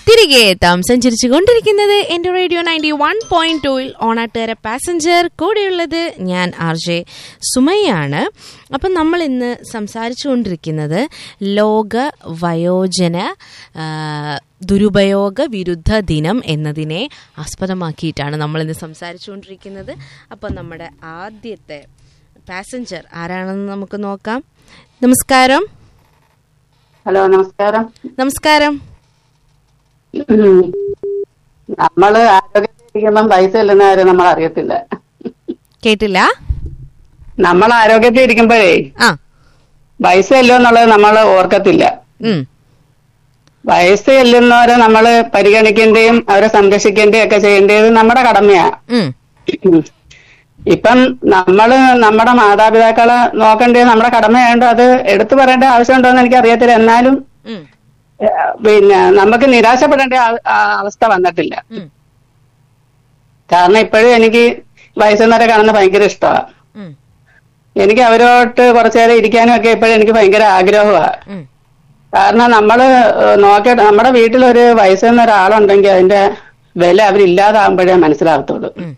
തിരികെ എത്താം സഞ്ചരിച്ചു കൊണ്ടിരിക്കുന്നത് എന്റെ റേഡിയോ നയൻറ്റി വൺ പോയിന്റ് ടൂയിൽ ഓണാട്ടുകര പാസഞ്ചർ കൂടെയുള്ളത് ഞാൻ ആർ ജെ സുമയാണ് അപ്പം നമ്മൾ ഇന്ന് സംസാരിച്ചു കൊണ്ടിരിക്കുന്നത് ലോക വയോജന ആ, ദുരുപയോഗ വിരുദ്ധ ദിനം എന്നതിനെ ആസ്പദമാക്കിയിട്ടാണ് നമ്മൾ ഇന്ന് സംസാരിച്ചു കൊണ്ടിരിക്കുന്നത് അപ്പം നമ്മുടെ ആദ്യത്തെ പാസഞ്ചർ ആരാണെന്ന് നമുക്ക് നോക്കാം നമസ്കാരം ഹലോ നമസ്കാരം നമസ്കാരം ഉം. നമ്മള് ആരോഗ്യത്തിരിക്കുമ്പം പൈസ ഇല്ലെന്ന കാര്യം നമ്മൾ അറിയത്തില്ല കേട്ടില്ല നമ്മൾ ആരോഗ്യത്തിൽ ഇരിക്കുമ്പോഴേ ആ പൈസ ഇല്ലോ എന്നുള്ളത് നമ്മൾ ഓർക്കത്തില്ല ഉം പൈസ ഇല്ലെന്നവരെ നമ്മൾ പരിഗണിക്കേണ്ടയും അവരെ സംരക്ഷിക്കേണ്ടയും ഒക്കെ ചെയ്യേണ്ടത് നമ്മുടെ കടമയാ ഉം ഉം. ഇപ്പം നമ്മള് നമ്മുടെ മാതാപിതാക്കളെ നോക്കേണ്ടത് നമ്മുടെ കടമയായതുകൊണ്ട് അത് എടുത്തു പറയേണ്ട ആവശ്യമുണ്ടോ എന്ന് എനിക്ക് അറിയത്തില്ല എന്നാലും ഉം ഏഹ്, പിന്നെ നമുക്ക് നിരാശപ്പെടേണ്ട ആ- ആ അവസ്ഥ വന്നിട്ടില്ല ഉം കാരണം ഇപ്പോഴും എനിക്ക് വയസ്സെന്നവരെ കാണുന്ന ഭയങ്കര ഇഷ്ടമാണ് ഉം എനിക്ക് അവരോട്ട് കുറച്ചു നേരം ഇരിക്കാനും ഒക്കെ ഇപ്പോഴും എനിക്ക് ഭയങ്കര ആഗ്രഹമാണ് ഉം കാരണം നമ്മള് നോക്കിയിട്ട് നമ്മുടെ വീട്ടിലൊരു വയസ്സെന്ന ഒരാളുണ്ടെങ്കിൽ അതിന്റെ വില അവരില്ലാതാകുമ്പോഴേ മനസ്സിലാകത്തുള്ളൂ ഉം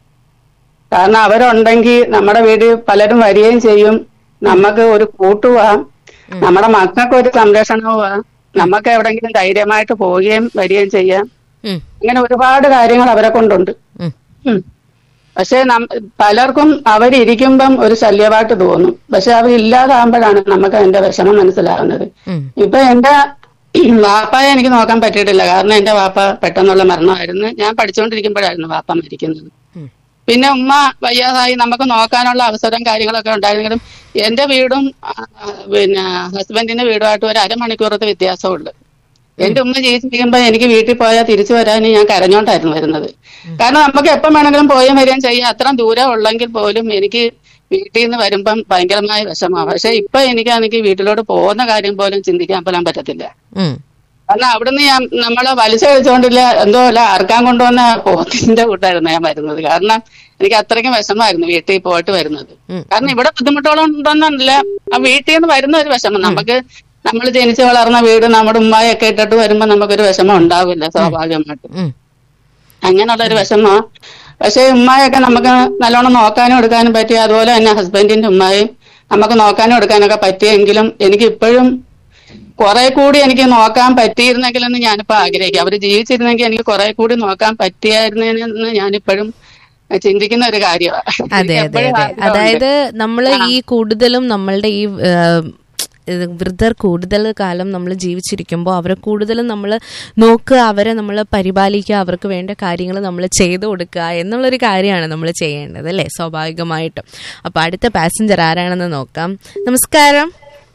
കാരണം അവരുണ്ടെങ്കിൽ നമ്മുടെ വീട്ടിൽ പലരും വരികയും ചെയ്യും നമുക്ക് ഒരു കൂട്ടുപോവാം നമ്മുടെ മക്കൾക്ക് ഒരു സംരക്ഷണവുമാ നമുക്ക് എവിടെങ്കിലും ധൈര്യമായിട്ട് പോവുകയും വരികയും ചെയ്യാം ഉം അങ്ങനെ ഒരുപാട് കാര്യങ്ങൾ അവരെ കൊണ്ടുണ്ട് ഉം ഉം. പക്ഷെ നം- പലർക്കും അവരിയ്ക്കുമ്പം ഒരു ശല്യമായിട്ട് തോന്നും പക്ഷെ അവരില്ലാതാകുമ്പോഴാണ് നമുക്ക് അതിന്റെ വിഷമം മനസ്സിലാകുന്നത് ഉം ഇപ്പൊ എന്റെ വാപ്പയെ എനിക്ക് നോക്കാൻ പറ്റിയിട്ടില്ല കാരണം എന്റെ വാപ്പ പെട്ടെന്നുള്ള മരണമായിരുന്നു ഞാൻ പഠിച്ചുകൊണ്ടിരിക്കുമ്പോഴായിരുന്നു വാപ്പ മരിക്കുന്നത് ഉം പിന്നെ ഉമ്മ വയ്യാതായി നമുക്ക് നോക്കാനുള്ള അവസരം കാര്യങ്ങളൊക്കെ ഉണ്ടായിരുന്നെങ്കിലും എന്റെ വീടും ആ, പിന്നെ ഹസ്ബൻഡിന്റെ വീടുമായിട്ട് ഒരു അരമണിക്കൂറത്തെ വ്യത്യാസമുള്ളു എന്റെ ഉമ്മ ജീവിച്ചിരിക്കുമ്പോ എനിക്ക് വീട്ടിൽ പോയാൽ തിരിച്ചു വരാൻ ഞാൻ കരഞ്ഞോണ്ടായിരുന്നു വരുന്നത് കാരണം നമുക്ക് എപ്പം വേണമെങ്കിലും പോയും വരികയും ചെയ്യാം അത്ര ദൂരം ഉള്ളെങ്കിൽ പോലും എനിക്ക് വീട്ടിൽ നിന്ന് വരുമ്പം ഭയങ്കരമായ വിഷമമാണ് പക്ഷെ ഇപ്പൊ എനിക്കാണെങ്കിൽ വീട്ടിലോട്ട് പോകുന്ന കാര്യം പോലും ചിന്തിക്കാൻ പോലും പറ്റത്തില്ല ഉം കാരണം അവിടുന്ന് ഞാൻ നമ്മളെ വലിച്ചു കഴിച്ചുകൊണ്ടില്ല എന്തോ അല്ല അറക്കാൻ കൊണ്ടുവന്ന പോത്തിന്റെ കൂട്ടായിരുന്നു ഞാൻ വരുന്നത് കാരണം എനിക്ക് അത്രയ്ക്കും വിഷമമായിരുന്നു വീട്ടിൽ പോയിട്ട് വരുന്നത് ഉം. കാരണം ഇവിടെ ബുദ്ധിമുട്ടുകളും ഉണ്ടോന്നല്ല ആ വീട്ടിൽ നിന്ന് വരുന്ന ഒരു വിഷമം നമുക്ക് നമ്മൾ ജനിച്ചു വളർന്ന വീട് നമ്മുടെ ഉമ്മായൊക്കെ ഇട്ടിട്ട് വരുമ്പോ നമുക്കൊരു വിഷമം ഉണ്ടാവില്ല സ്വാഭാവികമായിട്ട് ഉം അങ്ങനെയുള്ള ഒരു വിഷമം പക്ഷെ ഉമ്മായൊക്കെ നമുക്ക് നല്ലോണം നോക്കാനും എടുക്കാനും പറ്റി അതുപോലെ തന്നെ ഹസ്ബൻഡിന്റെ ഉമ്മായും നമുക്ക് നോക്കാനും എടുക്കാനൊക്കെ പറ്റിയെങ്കിലും എനിക്ക് ഇപ്പോഴും കുറെ കൂടി എനിക്ക് നോക്കാൻ പറ്റിയിരുന്നെങ്കിലെന്ന് ഞാനിപ്പോ ആഗ്രഹിക്കും അവര് ജീവിച്ചിരുന്നെങ്കിൽ എനിക്ക് കുറെ കൂടി നോക്കാൻ പറ്റിയായിരുന്നെന്ന് ഞാനിപ്പോഴും ചിന്തിക്കുന്ന ഒരു കാര്യമാണ് അതെ അതെ അതെ അതായത് നമ്മൾ ഈ കൂടുതലും നമ്മളുടെ ഈ ഏഹ്, ഇത് വൃദ്ധർ കൂടുതൽ കാലം നമ്മൾ ജീവിച്ചിരിക്കുമ്പോൾ അവരെ കൂടുതലും നമ്മൾ നോക്കുക അവരെ നമ്മൾ പരിപാലിക്കുക അവർക്ക് വേണ്ട കാര്യങ്ങൾ നമ്മൾ ചെയ്തു കൊടുക്കുക എന്നുള്ളൊരു കാര്യമാണ് നമ്മൾ ചെയ്യേണ്ടത് അല്ലേ സ്വാഭാവികമായിട്ടും അപ്പൊ അടുത്ത പാസഞ്ചർ ആരാണെന്ന് നോക്കാം നമസ്കാരം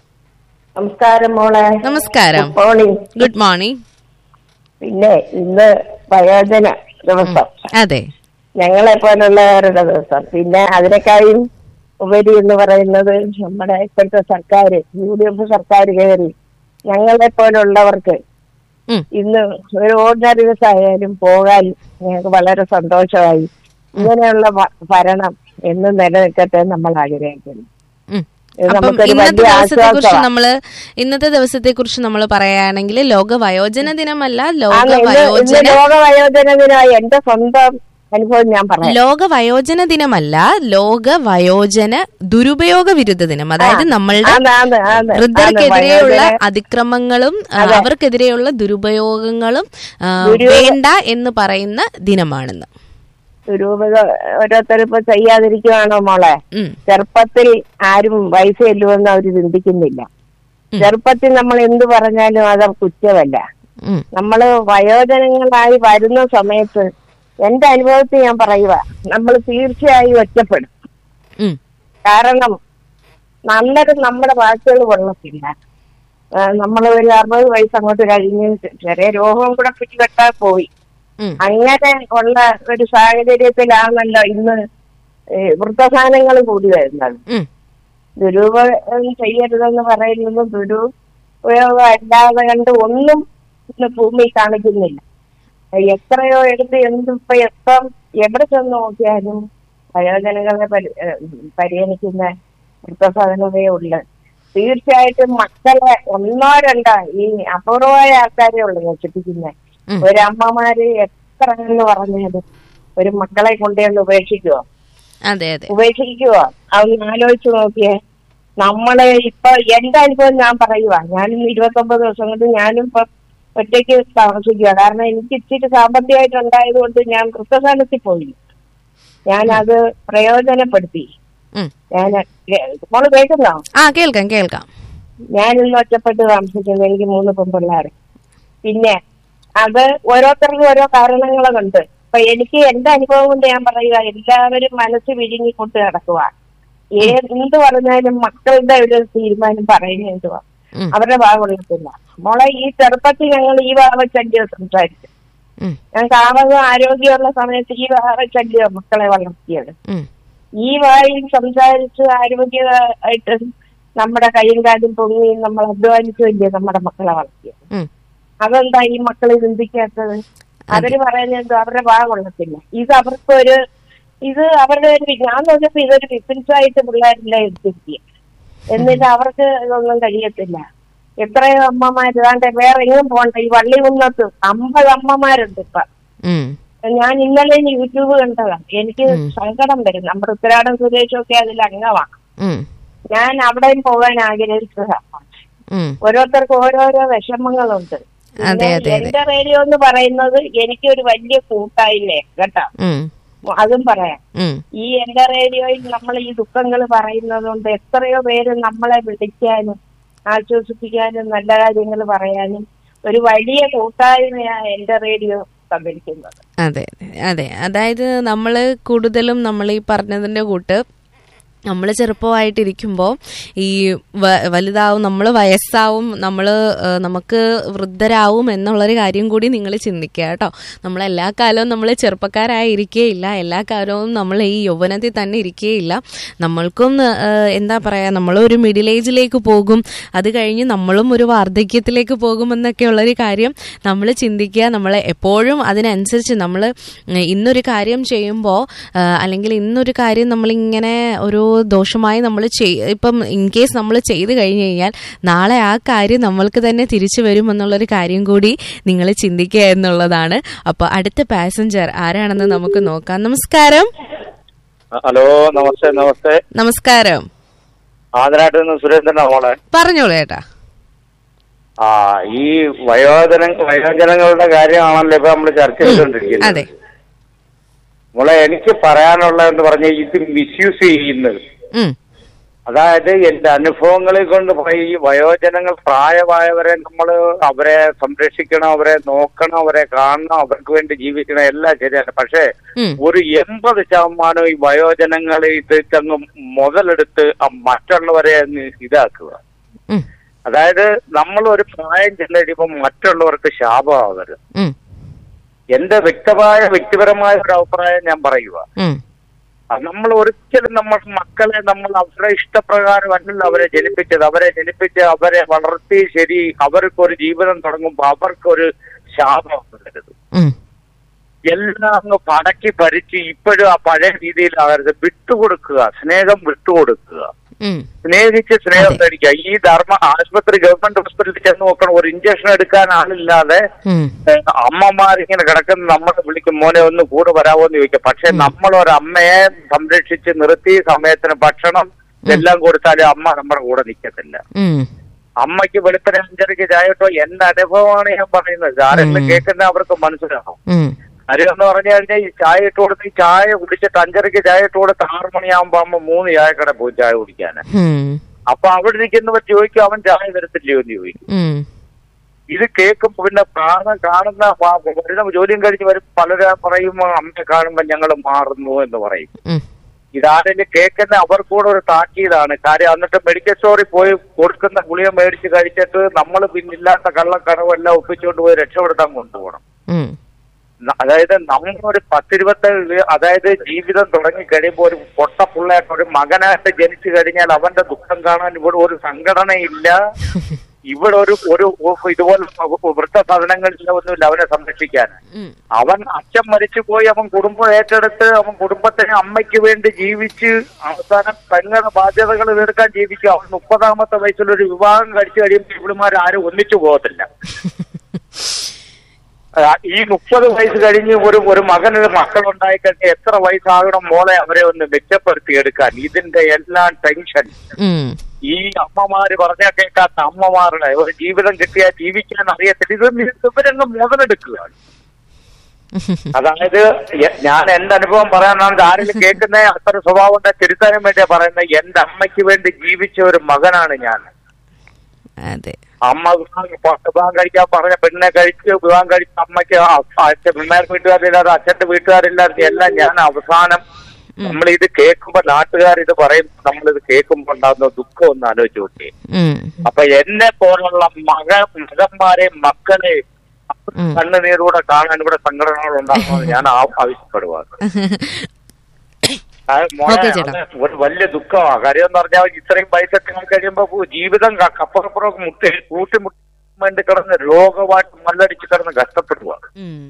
നമസ്കാരം മോളെ നമസ്കാരം ഗുഡ് മോർണിംഗ് ഗുഡ് മോർണിംഗ് പിന്നെ ഇന്ന് വയോജന ദിവസം അതെ ഞങ്ങളെ പോലുള്ളവരുടെ ദിവസം പിന്നെ അതിനേക്കാളും ഉപരി എന്ന് പറയുന്നത് നമ്മുടെ ഇപ്പോഴത്തെ സർക്കാർ യു ഡി എഫ് സർക്കാർ കയറി ഞങ്ങളെ പോലുള്ളവർക്ക് ഉം. ഇന്ന് ഒരു ഓർഡിനറി ദിവസമായാലും പോകാൻ ഞങ്ങൾക്ക് വളരെ സന്തോഷമായി ഇങ്ങനെയുള്ള ഭ- ഭരണം എന്ന് നിലനിൽക്കട്ടെ എന്ന് നമ്മൾ ആഗ്രഹിക്കുന്നു ഉം. ഇത് അപ്പം നമുക്കൊരു ഇന്നത്തെ വലിയ ദിവസത്തെ കുറിച്ച് ആശ്വാസമാണ് നമ്മള് ഇന്നത്തെ ദിവസത്തെ കുറിച്ച് നമ്മൾ പറയുകയാണെങ്കിൽ ലോക വയോജന ദിനമല്ല ലോക ആണ് ഇന്ന് ഇന്ന് വയോജന ലോക വയോജന ദിനമായി എന്റെ സ്വന്തം അനുഭവം ഞാൻ പറയാം ലോക വയോജന ദിനമല്ല ലോക വയോജന ദുരുപയോഗ വിരുദ്ധ ദിനം അതായത് നമ്മളുടെ ആന്ന് ആന്ന് ആന്ന് വൃദ്ധർക്കെതിരെയുള്ള വയോജന- അതിക്രമങ്ങളും ആ, അവർക്കെതിരെയുള്ള ദുരുപയോഗങ്ങളും ആ, വേണ്ട എന്ന് പറയുന്ന ദിനമാണെന്ന് രൂപത ഓരോരുത്തർ ഇപ്പൊ ചെയ്യാതിരിക്കുവാണോ മോളെ ഉം, ചെറുപ്പത്തിൽ ആരും വയസ്സ് ചെല്ലുമെന്ന് അവര് ചിന്തിക്കുന്നില്ല ചെറുപ്പത്തിൽ നമ്മൾ എന്ത് പറഞ്ഞാലും അത് കുറ്റമല്ല ഉം, നമ്മള് വയോജനങ്ങളായി വരുന്ന സമയത്ത് എന്റെ അനുഭവത്തിൽ ഞാൻ പറയുക നമ്മൾ തീർച്ചയായും ഒറ്റപ്പെടും ഉം, കാരണം നല്ലത് നമ്മുടെ വാക്കുകൾ കൊള്ളത്തില്ല നമ്മൾ ഒരു അറുപത് വയസ്സ് അങ്ങോട്ട് കഴിഞ്ഞ് ചെറിയ രോഗം കൂടെ പിടിപെട്ടാൽ പോയി ഉം, അങ്ങനെ ഉള്ള ഒരു സാഹചര്യത്തിലാണല്ലോ ഇന്ന് ഏ, വൃദ്ധസാധനങ്ങൾ കൂടി വരുന്നത് ഉം, ദുരുപയോഗം ചെയ്യരുതെന്ന് പറയുന്നത് ദുരുപയോഗം അല്ലാതെ കണ്ട് ഒന്നും ഇന്ന് ഭൂമി കാണിക്കുന്നില്ല എത്രയോ എടുത്ത് എന്തിപ്പോ എപ്പം എവിടെ ചെന്ന് നോക്കിയാലും വയോജനങ്ങളെ പരി ഏ, പരിഗണിക്കുന്ന വൃദ്ധസാധനമേ ഉള്ളു തീർച്ചയായിട്ടും മക്കളെ ഒന്നോ രണ്ടോ ഈ അപൂർവമായ ആൾക്കാരെ ഉള്ളു നശിപ്പിക്കുന്നത് ഉം. ഒരു അമ്മമാര് എത്ര എന്ന് പറഞ്ഞാലും ഒരു മക്കളെ കൊണ്ടുവന്ന് ഉപേക്ഷിക്കുവോ അതെ അതെ ഉപേക്ഷിക്കുവോ അതൊന്ന് ആലോചിച്ച് നോക്കിയേ നമ്മള് ഇപ്പൊ എന്റെ അനുഭവം ഞാൻ പറയുക ഞാനും ഇരുപത്തൊമ്പത് ദിവസം കൊണ്ട് ഞാനും ഇപ്പൊ ഒറ്റയ്ക്ക് താമസിക്കുക കാരണം എനിക്ക് ഇച്ചിരി സാമ്പത്തികമായിട്ട് ഉണ്ടായത് കൊണ്ട് ഞാൻ വൃദ്ധസ്ഥാനത്തിൽ പോയി ഞാൻ അത് പ്രയോജനപ്പെടുത്തി ഉം. ഞാൻ മോള് കേൾക്കുന്നോ ആ കേൾക്കാം കേൾക്കാം ഞാൻ ഇന്ന് ഒറ്റപ്പെട്ട് താമസിക്കുന്നത് എനിക്ക് മൂന്ന് പെൺപിള്ളേര് പിന്നെ അത് ഓരോരുത്തർക്കും ഓരോ കാരണങ്ങളുണ്ട് അപ്പൊ എനിക്ക് എന്റെ അനുഭവം കൊണ്ട് ഞാൻ പറയുക എല്ലാവരും മനസ്സ് വിഴുങ്ങി കൊണ്ട് നടക്കുക ഏത് എന്ത് പറഞ്ഞാലും മക്കളുടെ ഒരു തീരുമാനം പറയുന്നത് എന്തുവാ ഉം. അവരുടെ ഭാഗമുള്ളത്തില്ല മോളെ ഈ ചെറുപ്പത്തിൽ ഞങ്ങൾ ഈ ഭാഗച്ചല്യോ സംസാരിച്ചു ഉം. ഞങ്ങൾക്ക് ആവകം ആരോഗ്യമുള്ള സമയത്ത് ഈ ഭാഗച്ചല്യോ മക്കളെ വളർത്തിയത് ഉം. ഈ വായിൽ സംസാരിച്ച് ആരോഗ്യമായിട്ട് നമ്മുടെ കൈയും കാലും പൊങ്ങി നമ്മൾ അധ്വാനിച്ചുവല്ലേ നമ്മുടെ മക്കളെ വളർത്തിയത് ഉം. അതെന്താ ഈ മക്കളെ ചിന്തിക്കാത്തത് അവര് പറയുന്നത് എന്തോ അവരുടെ ഭാഗം കൊള്ളത്തില്ല ഇത് അവർക്കൊരു ഇത് അവരുടെ ഒരു ഞാൻ നോക്കിയപ്പോ ഇതൊരു ബിസിനസ് ആയിട്ട് പിള്ളേരെല്ലാം എടുത്തിരിക്കുക എന്നിട്ട് അവർക്ക് ഇതൊന്നും കഴിയത്തില്ല എത്രയോ അമ്മമാര് ഇതാണ്ട് വേറെ എങ്ങും പോണ്ട ഈ വള്ളി കുന്നത്ത് അമ്പത് അമ്മമാരുണ്ട് ഇപ്പൊ ഉം. ഞാൻ ഇന്നലെ യൂട്യൂബ് കണ്ടതാണ് എനിക്ക് സങ്കടം വരും നമ്മുടെ ഉത്തരാടൻ സുരേഷൊക്കെ അതിൽ അംഗമാണ് ഉം. ഞാൻ അവിടെയും പോകാൻ ആഗ്രഹിച്ചതാണ് ഉം. ഓരോരുത്തർക്കും ഓരോരോ വിഷമങ്ങളുണ്ട് അതെ, പിന്നെ അതെ, അതെ. എന്റെ റേഡിയോ എന്ന് പറയുന്നത് എനിക്കൊരു വലിയ കൂട്ടായില്ലേ കേട്ടോ ഉം. അതും പറയാം ഉം. ഈ എന്റെ റേഡിയോയിൽ നമ്മൾ ഈ ദുഃഖങ്ങൾ പറയുന്നത് കൊണ്ട് എത്രയോ പേര് നമ്മളെ വിളിക്കാനും ആശ്വസിപ്പിക്കാനും നല്ല കാര്യങ്ങൾ പറയാനും ഒരു വലിയ കൂട്ടായ്മയാണ് എന്റെ റേഡിയോ തന്നിരിക്കുന്നത് അതെ അതെ അതെ അതായത് നമ്മൾ കൂടുതലും നമ്മൾ ഈ പറഞ്ഞതിൻ്റെ കൂട്ട് നമ്മൾ ചെറുപ്പമായിട്ടിരിക്കുമ്പോൾ ഈ വ- വലുതാവും നമ്മൾ വയസ്സാവും നമ്മൾ നമുക്ക് വൃദ്ധരാവും എന്നുള്ളൊരു കാര്യം കൂടി നിങ്ങൾ ചിന്തിക്കുക കേട്ടോ നമ്മൾ എല്ലാ കാലവും നമ്മൾ ചെറുപ്പക്കാരായി ഇരിക്കുകയില്ല എല്ലാ കാലവും നമ്മൾ ഈ യൗവനത്തിൽ തന്നെ ഇരിക്കുകയില്ല നമ്മൾക്കും ഏഹ്, എന്താ പറയുക നമ്മളൊരു മിഡിൽ ഏജിലേക്ക് പോകും അത് കഴിഞ്ഞ് നമ്മളും ഒരു വാർദ്ധക്യത്തിലേക്ക് പോകുമെന്നൊക്കെ ഉള്ളൊരു കാര്യം നമ്മൾ ചിന്തിക്കുക നമ്മൾ എപ്പോഴും അതിനനുസരിച്ച് നമ്മൾ ഇന്നൊരു കാര്യം ചെയ്യുമ്പോൾ അല്ലെങ്കിൽ ഇന്നൊരു കാര്യം നമ്മളിങ്ങനെ ഒരു ദോഷമായി നമ്മൾ ചെയ് ഇപ്പം ഇൻ കേസ് നമ്മൾ ചെയ്ത് കഴിഞ്ഞ് കഴിഞ്ഞാൽ നാളെ ആ കാര്യം നമ്മൾക്ക് തന്നെ തിരിച്ചു വരുമെന്നുള്ളൊരു കാര്യം കൂടി നിങ്ങൾ ചിന്തിക്കുക എന്നുള്ളതാണ് അപ്പോൾ അടുത്ത പാസഞ്ചർ ആരാണെന്ന് നമുക്ക് നോക്കാം നമസ്കാരം ഹലോ നമസ്തേ നമസ്തേ നമസ്കാരം ആദരായിട്ട് നിന്ന് സുരേന്ദ്രനാ മോളെ പറഞ്ഞോളൂ ഏട്ടാ ആ ഈ വയോജന വയോജനങ്ങളുടെ കാര്യമാണല്ലോ ഇപ്പൊ നമ്മൾ ചർച്ച ചെയ്തുകൊണ്ടിരിക്കുന്നത് അതെ മോളെ എനിക്ക് പറയാനുള്ളതെന്ന് പറഞ്ഞ ഇത് മിസ്യൂസ് ചെയ്യുന്നത് ഉം, അതായത് എന്റെ അനുഭവങ്ങളെ കൊണ്ട് പറയും ഈ വയോജനങ്ങൾ പ്രായമായവരെ നമ്മൾ അവരെ സംരക്ഷിക്കണം അവരെ നോക്കണം അവരെ കാണണം അവർക്ക് വേണ്ടി ജീവിക്കണം എല്ലാം ശരിയാണ് പക്ഷേ ഉം, ഒരു എൺപത് ശതമാനം ഈ വയോജനങ്ങൾ ഇത് ചങ്ങ് മുതലെടുത്ത് ആ മറ്റുള്ളവരെ അങ്ങ് ഇതാക്കുക ഉം, അതായത് നമ്മൾ ഒരു പ്രായം ചെന്നഴിയുമ്പോൾ മറ്റുള്ളവർക്ക് ശാപമാകരുത് ഉം, എന്റെ വ്യക്തമായ വ്യക്തിപരമായ ഒരു അഭിപ്രായം ഞാൻ പറയുക ഉം, അത് നമ്മൾ ഒരിക്കലും നമ്മൾ മക്കളെ നമ്മൾ അവരുടെ ഇഷ്ടപ്രകാരം അല്ലല്ലോ അവരെ ജനിപ്പിച്ചത് അവരെ ജനിപ്പിച്ച് അവരെ വളർത്തി ശരി അവർക്കൊരു ജീവിതം തുടങ്ങുമ്പോൾ അവർക്കൊരു ശാപം വരരുത് ഉം, എല്ലാം അങ്ങ് പടക്കി ഭരിച്ച് ഇപ്പോഴും ആ പഴയ രീതിയിലാകരുത് വിട്ടുകൊടുക്കുക സ്നേഹം വിട്ടുകൊടുക്കുക ഉം, സ്നേഹിച്ച് സ്നേഹം അതെ. മേടിക്കുക ഈ ധർമ്മ ആശുപത്രി ഗവൺമെന്റ് ഹോസ്പിറ്റലിൽ ചെന്ന് നോക്കണം ഒരു ഇഞ്ചക്ഷൻ എടുക്കാൻ ആളില്ലാതെ ഉം, ഏഹ്, അമ്മമാരിങ്ങനെ കിടക്കുന്ന നമ്മളെ വിളിക്കും മോനെ ഒന്ന് കൂടെ വരാമോ എന്ന് ചോദിക്കാം പക്ഷെ നമ്മൾ ഒരു അമ്മയെ സംരക്ഷിച്ച് നിർത്തി സമയത്തിന് ഭക്ഷണം എല്ലാം കൊടുത്താലും അമ്മ നമ്മുടെ കൂടെ നിൽക്കത്തില്ല ഉം, അമ്മയ്ക്ക് വെളുപ്പിന് അഞ്ചരയ്ക്ക് ചായ ഇട്ടോ എന്റെ അനുഭവമാണ് ഞാൻ പറയുന്നത് ആരെങ്കിലും ഉം. കേൾക്കുന്ന അവർക്ക് മനസ്സിലാവും ഉം, കാര്യം എന്ന് പറഞ്ഞു കഴിഞ്ഞാൽ ഈ ചായ ഇട്ട് കൊടുത്ത് ഈ ചായ കുടിച്ചിട്ട് അഞ്ചരയ്ക്ക് ചായ ഇട്ട് കൊടുത്ത് ആറ് മണിയാകുമ്പോ അമ്മ മൂന്ന് ചായക്കട പോയി ചായ കുടിക്കാന് ഉം, അപ്പൊ അവിടെ ഇരിക്കുന്നവർ ചോദിക്കും അവൻ ചായ തരത്തില്ലയോ എന്ന് ചോദിക്കും ഉം, ഇത് കേൾക്കുമ്പോ പിന്നെ കാണുന്ന കാണുന്ന വ- വരുന്ന ജോലിയും കഴിഞ്ഞ് വരും പലരും പറയുമ്പോ അമ്മയെ കാണുമ്പോ ഞങ്ങൾ മാറുന്നു എന്ന് പറയും ഉം, ഇതാരെങ്കിലും കേൾക്കുന്ന അവർക്കൂടെ ഒരു താക്കീതാണ് കാര്യം എന്നിട്ട് മെഡിക്കൽ സ്റ്റോറിൽ പോയി കൊടുക്കുന്ന ഗുളിക മേടിച്ച് കഴിച്ചിട്ട് നമ്മൾ പിന്നില്ലാത്ത കള്ളക്കടവെല്ലാം ഒപ്പിച്ചുകൊണ്ട് പോയി രക്ഷപ്പെടുത്താൻ കൊണ്ടുപോകണം ഉം, ന- അതായത് നമ്മളൊരു പത്തിരുപത്തേഴ് അതായത് ജീവിതം തുടങ്ങി കഴിയുമ്പോൾ ഒരു പൊട്ട പിള്ളയായിട്ട് ഒരു മകനായിട്ട് ജനിച്ചു കഴിഞ്ഞാൽ അവന്റെ ദുഃഖം കാണാൻ ഇവിടെ ഒരു സംഘടനയില്ല ഇവിടെ ഒരു ഒരു ഇതുപോലെ വൃദ്ധസദനങ്ങളില്ല ഒന്നുമില്ല അവനെ സംരക്ഷിക്കാൻ ഉം, അവൻ അച്ഛൻ മരിച്ചു പോയി അവൻ കുടുംബം ഏറ്റെടുത്ത് അവൻ കുടുംബത്തിന് അമ്മയ്ക്ക് വേണ്ടി ജീവിച്ച് അവസാനം പെങ്ങളുടെ ബാധ്യതകൾ തീർക്കാൻ ജീവിക്കും അവൻ മുപ്പതാമത്തെ വയസ്സിൽ ഒരു വിവാഹം കഴിച്ചു കഴിയുമ്പോൾ ഇവിടുമാർ ആരും ഒന്നിച്ചു പോകത്തില്ല ആ, ഈ മുപ്പത് വയസ്സ് കഴിഞ്ഞ് ഒരു ഒരു മകന് മക്കളുണ്ടായി കഴിഞ്ഞാൽ എത്ര വയസ്സാകണം മോളെ അവരെ ഒന്ന് മെച്ചപ്പെടുത്തി എടുക്കാൻ ഇതിന്റെ എല്ലാം ടെൻഷൻ ഉം. ഈ അമ്മമാര് പറഞ്ഞാൽ കേൾക്കാത്ത അമ്മമാരുടെ ഒരു ജീവിതം കിട്ടിയാൽ ജീവിക്കാൻ അറിയത്തില്ല ഇത് ഇവരങ്ങ് മുതലെടുക്കുകയാണ് അതായത് എ- ഞാൻ എന്റെ അനുഭവം പറയാനാണ് ആരെങ്കിലും കേൾക്കുന്ന അത്ര സ്വഭാവം ഉണ്ടെ തിരുത്താനും വേണ്ടിയാ പറയുന്നത് എന്റെ അമ്മയ്ക്ക് വേണ്ടി ജീവിച്ച ഒരു മകനാണ് ഞാൻ അതെ അമ്മ വിവാഹം പ- വിവാഹം കഴിക്കാൻ പറഞ്ഞ പെണ്ണിനെ കഴിച്ച് വിവാഹം കഴിച്ച അമ്മയ്ക്ക് ആ- അച്ഛൻ പിള്ളേർക്ക് വീട്ടുകാരില്ലാതെ അച്ഛന്റെ വീട്ടുകാരില്ലാതെ എല്ലാം ഞാൻ അവസാനം നമ്മൾ ഇത് കേൾക്കുമ്പോ നാട്ടുകാർ ഇത് പറയും നമ്മളിത് കേൾക്കുമ്പോ ഉണ്ടാകുന്ന ദുഃഖം ഒന്ന് ആലോചിച്ച് നോക്കിയേ ഉം. അപ്പൊ എന്നെ പോലുള്ള മക മകന്മാരെ മക്കളെ ഉം. കണ്ണുനീരൂടെ കാണാൻ ഇവിടെ സംഘടനകൾ ഉണ്ടാകുന്നത് ഞാൻ ആ- ആവശ്യപ്പെടുവാണ് അത് മോനെ, ഓക്കേ ചേട്ടാ. അത് ഒരു വലിയ ദുഃഖമാണ് കാര്യം എന്ന് പറഞ്ഞാൽ ഇത്രയും പൈസ കഴിയുമ്പോ പോ- ജീവിതം ക- കപ്പറപ്പുറം മുട്ടി കൂട്ടിമുട്ടി വേണ്ടി കിടന്ന് രോഗമായിട്ട് മല്ലടിച്ച് കിടന്ന് കഷ്ടപ്പെടുക ഉം.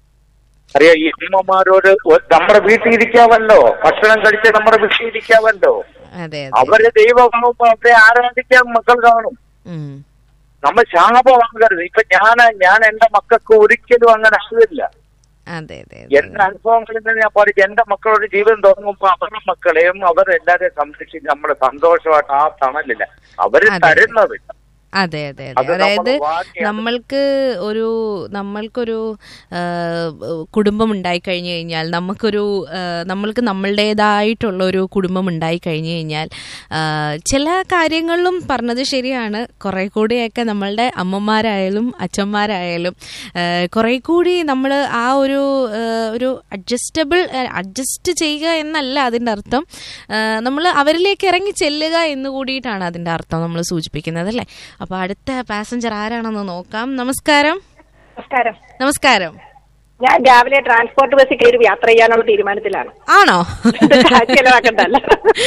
അറിയാം ഈ അമ്മമാരോട് ഒ- നമ്മുടെ വീട്ടിൽ ഇരിക്കാമല്ലോ ഭക്ഷണം കഴിച്ച് നമ്മുടെ വീട്ടിൽ ഇരിക്കാമല്ലോ അതെ അതെ അവര് ദൈവം കാണുമ്പോ അവരെ ആരാധിക്കാൻ മക്കൾ കാണും ഉം. നമ്മൾ ശാപമാകരുത് ഇപ്പൊ ഞാൻ ഞാൻ എന്റെ മക്കൾക്ക് ഒരിക്കലും അങ്ങനെ ആകില്ല അതെ അതെ അതെ. എന്റെ അനുഭവങ്ങളിൽ നിന്ന് ഞാൻ പഠിച്ചു എന്റെ മക്കളുടെ ജീവിതം തുടങ്ങുമ്പോ അവരുടെ മക്കളെയും അവരെല്ലാരെയും സംരക്ഷിച്ച് നമ്മള് സന്തോഷമായിട്ട് ആ തണലില്ല അവര് അതെ. തരുന്നത് അതെ അതെ അത് അതെ അതായത് നമ്മൾ വാങ്ങിയത്. നമ്മൾക്ക് ഒരു നമ്മൾക്കൊരു ആ, കുടുംബം ഉണ്ടായി കഴിഞ്ഞു കഴിഞ്ഞാൽ നമുക്കൊരു ആ, നമ്മൾക്ക് നമ്മളുടേതായിട്ടുള്ള ഒരു കുടുംബം ഉണ്ടായി കഴിഞ്ഞു കഴിഞ്ഞാൽ ആ, ചില കാര്യങ്ങളിലും പറഞ്ഞത് ശരിയാണ് കുറെ കൂടിയൊക്കെ നമ്മളുടെ അമ്മമാരായാലും അച്ഛന്മാരായാലും ആ, കുറെ കൂടി നമ്മൾ ആ ഒരു ആ, ഒരു അഡ്ജസ്റ്റബിൾ അഡ്ജസ്റ്റ് ചെയ്യുക എന്നല്ല അതിൻ്റെ അർത്ഥം നമ്മൾ അവരിലേക്ക് ഇറങ്ങി ചെല്ലുക എന്ന് കൂടിയിട്ടാണ് അതിൻ്റെ അർത്ഥം നമ്മൾ സൂചിപ്പിക്കുന്നത് അല്ലേ അപ്പോൾ അടുത്ത പാസഞ്ചർ ആരാണെന്ന് നോക്കാം നമസ്കാരം നമസ്കാരം നമസ്കാരം ഞാൻ രാവിലെ ട്രാൻസ്പോർട്ട് ബസ്സിൽ കയറി യാത്ര ചെയ്യാനുള്ള തീരുമാനത്തിലാണ് ആണോ കാശ് ചെലവാക്കണ്ടല്ല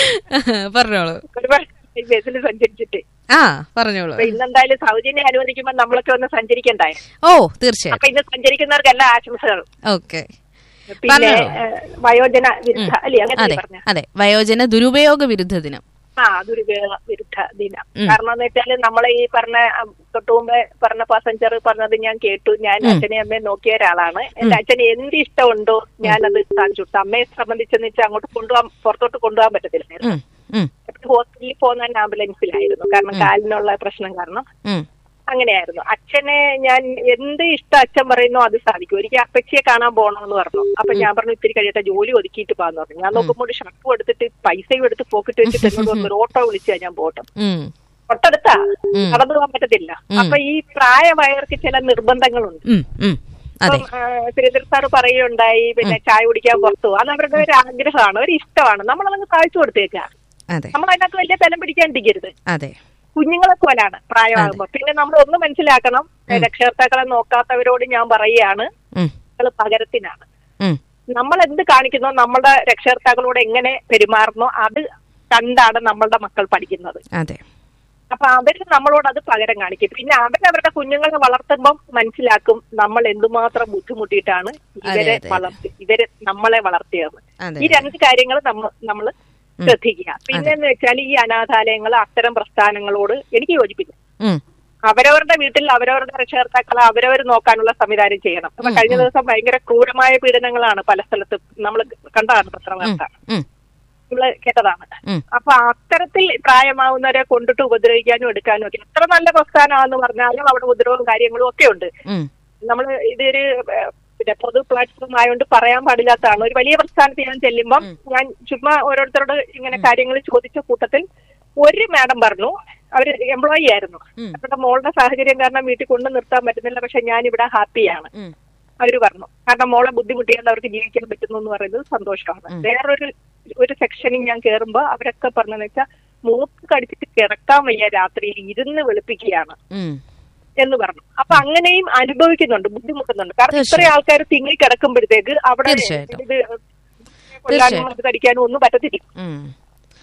പറഞ്ഞോളൂ ഒരുപാട് ഈ ബസ്സിൽ സഞ്ചരിച്ചിട്ട് ആ പറഞ്ഞോളൂ അപ്പൊ ഇന്നെന്തായാലും സൗജന്യം അനുവദിക്കുമ്പോൾ നമ്മളൊക്കെ ഒന്ന് സഞ്ചരിക്കണ്ടായി ഓ തീർച്ചയായും അപ്പൊ ഇന്ന് സഞ്ചരിക്കുന്നവർക്കെല്ലാം ആശംസകൾ ഓക്കെ പിന്നെ പറഞ്ഞോളൂ. ഏഹ്, വയോജന വിരുദ്ധ അല്ലേ അങ്ങനെ അതെ പറഞ്ഞ അതെ വയോജന ദുരുപയോഗ വിരുദ്ധ ദിനം ആ ദുരുപയോഗ വിരുദ്ധ ദിനം ഉം. കാരണം എന്ന് വെച്ചാല് നമ്മളെ ഈ പറഞ്ഞ അം, തൊട്ടു മുമ്പേ പറഞ്ഞ പാസഞ്ചർ പറഞ്ഞത് ഞാൻ കേട്ടു ഞാൻ ഉം. അച്ഛനെ അമ്മയെ നോക്കിയ ഒരാളാണ് എന്റെ അച്ഛന് എന്ത് ഇഷ്ടമുണ്ടോ ഞാനത് സാധിച്ചു കൊടുത്തു അമ്മയെ സംബന്ധിച്ചെന്ന് വെച്ചാൽ അങ്ങോട്ട് കൊണ്ടുപോകാൻ പുറത്തോട്ട് കൊണ്ടുപോകാൻ പറ്റത്തില്ലായിരുന്നു ഉം, ഉം, ഹോസ്പിറ്റലിൽ പോകുന്ന ആംബുലൻസിലായിരുന്നു കാരണം കാലിനുള്ള പ്രശ്നം കാരണം ഉം, അങ്ങനെയായിരുന്നു അച്ഛനെ ഞാൻ എന്ത് ഇഷ്ടം അച്ഛൻ പറയുന്നോ അത് സാധിക്കും ഒരിക്കൽ അപ്പച്ചിയെ കാണാൻ പോകണമെന്ന് പറഞ്ഞു അപ്പൊ ഞാൻ പറഞ്ഞു ഇത്തിരി കഴിയട്ടെ ജോലി ഒതുക്കിയിട്ട് പോകാന്ന് പറഞ്ഞു ഞാൻ നോക്കുമ്പോൾ ഒരു ഷർട്ടും എടുത്തിട്ട് പൈസയും എടുത്ത് പോക്കറ്റ് വെച്ചിട്ട് എന്നോട് പറഞ്ഞു, ഒരു ഓട്ടോ വിളിച്ചാ ഞാൻ പോട്ടെ ഉം, തൊട്ടടുത്താ ഉം. നടന്നു പോകാൻ പറ്റത്തില്ല ഉം. അപ്പൊ ഈ പ്രായമായവർക്ക് ചില നിർബന്ധങ്ങളുണ്ട് ഉം, ഉം. അതെ ഇപ്പം ആ, ശ്രീധർ സാർ പറയുകയുണ്ടായി പിന്നെ ചായ കുടിക്കാൻ പുറത്തു പോകും അത് അവരുടെ ഒരു ആഗ്രഹമാണ് ഒരു ഇഷ്ടമാണ് നമ്മളതങ്ങ് സാധിച്ചു കൊടുത്തേക്കുക അതെ നമ്മൾ അതിനകത്ത് വലിയ ബലം പിടിക്കാണ്ടിരിക്കരുത് അതെ കുഞ്ഞുങ്ങളെ പോലാണ് പ്രായമാകുമ്പോൾ പിന്നെ നമ്മൾ ഒന്ന് മനസ്സിലാക്കണം രക്ഷകർത്താക്കളെ നോക്കാത്തവരോട് ഞാൻ പറയുകയാണ് ഉം, നിങ്ങൾ പകരത്തിനാണ് ഉം, നമ്മൾ എന്ത് കാണിക്കുന്നോ നമ്മുടെ രക്ഷകർത്താക്കളോട് എങ്ങനെ പെരുമാറുന്നോ അത് കണ്ടാണ് നമ്മളുടെ മക്കൾ പഠിക്കുന്നത് അതെ അപ്പൊ അവര് നമ്മളോട് അത് പകരം കാണിക്കും പിന്നെ അവരവരുടെ കുഞ്ഞുങ്ങളെ വളർത്തുമ്പം മനസ്സിലാക്കും നമ്മൾ എന്തുമാത്രം ബുദ്ധിമുട്ടിയിട്ടാണ് ഇവരെ അതെ. വളർത്തി ഇവരെ നമ്മളെ വളർത്തിയത് അതെ ഈ രണ്ട് കാര്യങ്ങൾ നമ്മൾ നമ്മൾ ശ്രദ്ധിക്കുക പിന്നെന്ന് വെച്ചാൽ ഈ അനാഥാലയങ്ങൾ അത്തരം പ്രസ്ഥാനങ്ങളോട് എനിക്ക് യോജിപ്പില്ല ഉം, അവരവരുടെ വീട്ടിൽ അവരവരുടെ രക്ഷകർത്താക്കളെ അവരവർ നോക്കാനുള്ള സംവിധാനം ചെയ്യണം അപ്പൊ കഴിഞ്ഞ ദിവസം ഭയങ്കര ക്രൂരമായ പീഡനങ്ങളാണ് പല സ്ഥലത്തും നമ്മൾ കണ്ടതാണ് പത്രവാർത്ത ഉം, നമ്മള് കേട്ടതാണ് ഉം. അപ്പൊ അത്തരത്തിൽ പ്രായമാവുന്നവരെ കൊണ്ടിട്ട് ഉപദ്രവിക്കാനും എടുക്കാനും ഒക്കെ എത്ര നല്ല പ്രസ്ഥാനമാണെന്ന് പറഞ്ഞാലും അവിടെ ഉപദ്രവവും കാര്യങ്ങളും ഒക്കെ ഉണ്ട് ഉം, നമ്മൾ ഇതൊരു ഏഹ്, പിന്നെ പൊതു പ്ലാറ്റ്ഫോം ആയതുകൊണ്ട് പറയാൻ പാടില്ലാത്തതാണ് ഒരു വലിയ പ്രസ്ഥാനത്ത് ഞാൻ ചെല്ലുമ്പം ഞാൻ ചുമ്മാ ഓരോരുത്തരോട് ഇങ്ങനെ കാര്യങ്ങൾ ചോദിച്ച കൂട്ടത്തിൽ ഒരു മാഡം പറഞ്ഞു അവര് എംപ്ലോയി ആയിരുന്നു ഉം. അവരുടെ മോളുടെ സാഹചര്യം കാരണം വീട്ടിൽ കൊണ്ട് നിർത്താൻ പറ്റുന്നില്ല പക്ഷെ ഞാൻ ഇവിടെ ഹാപ്പിയാണ് ഉം. അവര് പറഞ്ഞു കാരണം മോളെ ബുദ്ധിമുട്ടിയാൽ അവർക്ക് ജീവിക്കാൻ പറ്റുന്നു എന്ന് പറയുന്നത് സന്തോഷമാണ് വേറൊരു ഒരു സെക്ഷനിൽ ഞാൻ കയറുമ്പോ അവരൊക്കെ പറഞ്ഞെന്ന് വെച്ചാൽ മൂക്ക് കടിച്ചിട്ട് കിടക്കാൻ വയ്യ രാത്രിയിൽ ഇരുന്ന് വെളുപ്പിക്കുകയാണ് ഉം. എന്ന് പറഞ്ഞു അപ്പൊ അങ്ങനെയും അനുഭവിക്കുന്നുണ്ട് ബുദ്ധിമുട്ടുന്നുണ്ട് കാരണം തീർച്ചയായും. ഇത്രയും ആൾക്കാർ തിങ്ങി കിടക്കുമ്പോഴത്തേക്ക് അവിടെ തീർച്ചയായിട്ടും. ഇത് കൊല്ലാനും അത് കടിക്കാനും ഒന്നും പറ്റത്തില്ല ഉം.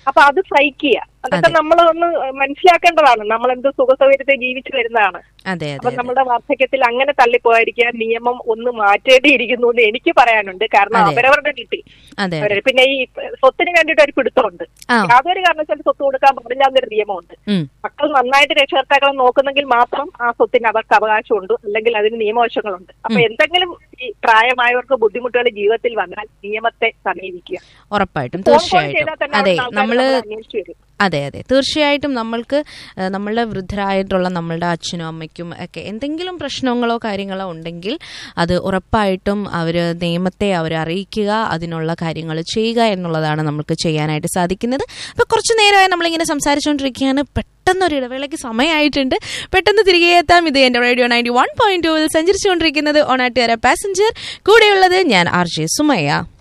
അപ്പൊ അത് സഹിക്കുക അതൊക്കെ നമ്മൾ ഒന്ന് മനസ്സിലാക്കേണ്ടതാണ് നമ്മൾ എന്ത് സുഖസൗകര്യത്തെ ജീവിച്ചു വരുന്നതാണ് അതെ അപ്പൊ അതെ നമ്മുടെ വാർദ്ധക്യത്തിൽ അങ്ങനെ തള്ളിപ്പോയിരിക്കാൻ നിയമം ഒന്ന് മാറ്റേണ്ടിയിരിക്കുന്നു എന്ന് എനിക്ക് പറയാനുണ്ട് കാരണം അതെ. അവരവരുടെ കിട്ടി അതെ അവര് പിന്നെ ഈ സ്വത്തിന് വേണ്ടിയിട്ട് ഒരു പിടുത്തമുണ്ട് ആ. യാതൊരു കാരണവശാലും സ്വത്ത് കൊടുക്കാൻ പാടില്ല എന്നൊരു നിയമമുണ്ട് ഉം. മക്കൾ നന്നായിട്ട് രക്ഷകർത്താക്കളെ നോക്കുന്നെങ്കിൽ മാത്രം ആ സ്വത്തിന് അവർക്ക് അവകാശമുണ്ട് അല്ലെങ്കിൽ അതിന് നിയമവശങ്ങളുണ്ട് അപ്പൊ എന്തെങ്കിലും ഈ പ്രായമായവർക്ക് ബുദ്ധിമുട്ടുകൾ ജീവിതത്തിൽ വന്നാൽ നിയമത്തെ സമീപിക്കുക ഉറപ്പായിട്ടും ഫോൺ കോൾ തീർച്ചയായിട്ടും ചെയ്താൽ തന്നെ അതെ അവിടുന്ന് ആൾക്കാര് നമ്മള് നമ്മളെ അന്വേഷിച്ച് വരും അതെ അതെ തീർച്ചയായിട്ടും നമ്മൾക്ക് ഏഹ്, നമ്മളുടെ വൃദ്ധരായിട്ടുള്ള നമ്മളുടെ അച്ഛനും അമ്മയ്ക്കും ഒക്കെ എന്തെങ്കിലും പ്രശ്നങ്ങളോ കാര്യങ്ങളോ ഉണ്ടെങ്കിൽ അത് ഉറപ്പായിട്ടും അവർ നിയമത്തെ അവർ അറിയിക്കുക അതിനുള്ള കാര്യങ്ങൾ ചെയ്യുക എന്നുള്ളതാണ് നമുക്ക് ചെയ്യാനായിട്ട് സാധിക്കുന്നത് അപ്പോൾ കുറച്ച് നേരമായി നമ്മളിങ്ങനെ സംസാരിച്ചുകൊണ്ടിരിക്കുകയാണ് പെട്ടെന്നൊരു ഇടവേളയ്ക്ക് സമയമായിട്ടുണ്ട് പെട്ടെന്ന് തിരികെ എത്താം ഇത് എൻ്റെ റേഡിയോ നയൻറ്റി വൺ പോയിന്റ് ടൂവിൽ സഞ്ചരിച്ചുകൊണ്ടിരിക്കുന്നത് ഓണാട്ടുകാര പാസഞ്ചർ കൂടെയുള്ളത് ഞാൻ ആർ ജെ സുമയ്യ